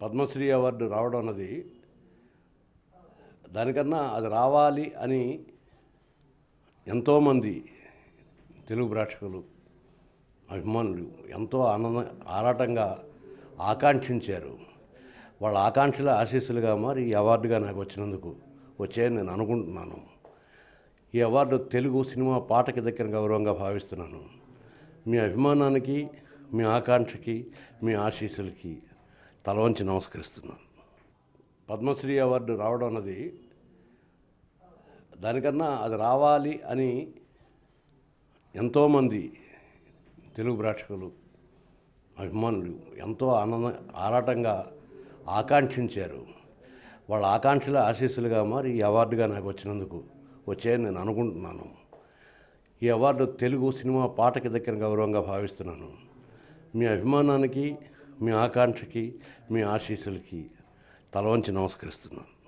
Padmashri award రావడం అన్నది దానికన్నా అది రావాలి అని ఎంతోమంది తెలుగు ప్రేక్షకులు అభిమానులు ఎంతో ఆనంద ఆరాటంగా ఆకాంక్షించారు వాళ్ళ ఆకాంక్షల ఆశీస్సులుగా మరి ఈ అవార్డుగా నాకు వచ్చినందుకు వచ్చాయని నేను అనుకుంటున్నాను ఈ అవార్డు తెలుగు సినిమా పాటకి దగ్గర గౌరవంగా భావిస్తున్నాను మీ అభిమానానికి మీ ఆకాంక్షకి మీ ఆశీస్సులకి తల వంచి నమస్కరిస్తున్నాను పద్మశ్రీ అవార్డు రావడం అన్నది దానికన్నా అది రావాలి అని ఎంతోమంది తెలుగు ప్రేక్షకులు అభిమానులు ఎంతో ఆనంద ఆరాటంగా ఆకాంక్షించారు వాళ్ళ ఆకాంక్షల ఆశీస్సులుగా మరి ఈ అవార్డుగా నాకు వచ్చినందుకు వచ్చాయని నేను అనుకుంటున్నాను ఈ అవార్డు తెలుగు సినిమా పాటకి దగ్గర గౌరవంగా భావిస్తున్నాను మీ అభిమానానికి మీ ఆకాంక్షకి మీ ఆశీస్సులకి తల వంచి నమస్కరిస్తున్నాను